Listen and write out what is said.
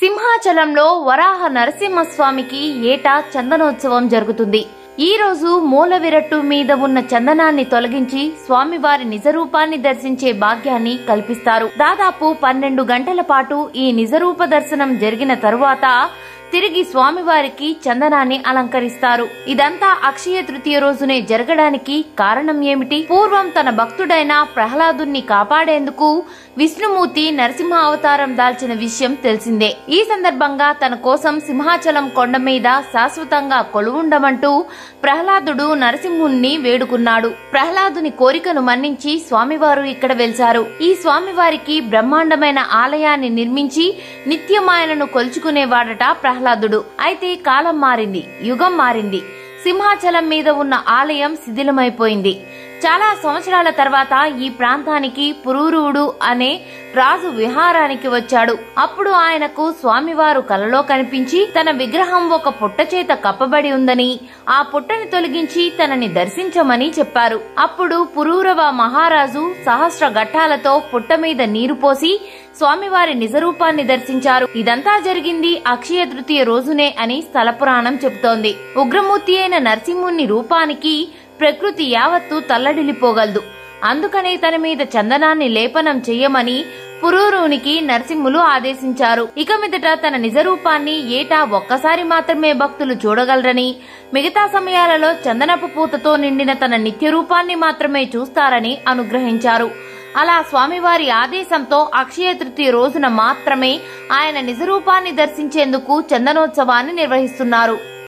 సింహాచలంలో వరాహ నరసింహస్వామికి ఏటా చందనోత్సవం జరుగుతుంది ఈ రోజు మూల విరట్టు మీద ఉన్న చందనాన్ని తొలగించి స్వామివారి నిజరూపాన్ని దర్శించే భాగ్యాన్ని కల్పిస్తారు దాదాపు పన్నెండు గంటల పాటు ఈ నిజరూప దర్శనం జరిగిన తరువాత తిరిగి స్వామివారికి చందనాన్ని అలంకరిస్తారు ఇదంతా అక్షయ తృతీయ రోజునే జరగడానికి కారణం ఏమిటి పూర్వం తన భక్తుడైన ప్రహ్లాదుని కాపాడేందుకు విష్ణుమూర్తి నరసింహ అవతారం దాల్చిన విషయం తెలిసిందే ఈ సందర్భంగా తన కోసం సింహాచలం కొండ మీద శాశ్వతంగా కొలువుండమంటూ ప్రహ్లాదుడు నరసింహుణ్ణి వేడుకున్నాడు ప్రహ్లాదుని కోరికను మన్నించి స్వామివారు ఇక్కడ వెలిశారు ఈ స్వామివారికి బ్రహ్మాండమైన ఆలయాన్ని నిర్మించి నిత్యమాయనను కొలుచుకునేవాడట ప్రహ్లాదుడు అయితే కాలం మారింది యుగం మారింది సింహాచలం మీద ఉన్న ఆలయం శిథిలమైపోయింది చాలా సంవత్సరాల తర్వాత ఈ ప్రాంతానికి పురూరువుడు అనే రాజు విహారానికి వచ్చాడు అప్పుడు ఆయనకు స్వామివారు కలలో కనిపించి తన విగ్రహం ఒక పుట్ట చేత కప్పబడి ఉందని ఆ పుట్టని తొలగించి తనని దర్శించమని చెప్పారు అప్పుడు పురూరవ మహారాజు సహస్ర ఘట్టాలతో పుట్ట మీద నీరు పోసి స్వామివారి నిజరూపాన్ని దర్శించారు ఇదంతా జరిగింది అక్షయ తృతీయ రోజునే అని స్థల పురాణం చెబుతోంది ఉగ్రమూర్తి అయిన నరసింహుని రూపానికి ప్రకృతి యావత్తు తల్లడిల్లిపోగలదు అందుకనే తన మీద చందనాన్ని లేపనం చెయ్యమని పురూరునికి నరసింహులు ఆదేశించారు ఇక మీదట తన నిజరూపాన్ని ఏటా ఒక్కసారి మాత్రమే భక్తులు చూడగలరని మిగతా సమయాలలో చందనపు పూతతో నిండిన తన నిత్య రూపాన్ని మాత్రమే చూస్తారని అనుగ్రహించారు అలా స్వామివారి ఆదేశంతో అక్షయ తృతీయ రోజున మాత్రమే ఆయన నిజరూపాన్ని దర్శించేందుకు చందనోత్సవాన్ని నిర్వహిస్తున్నారు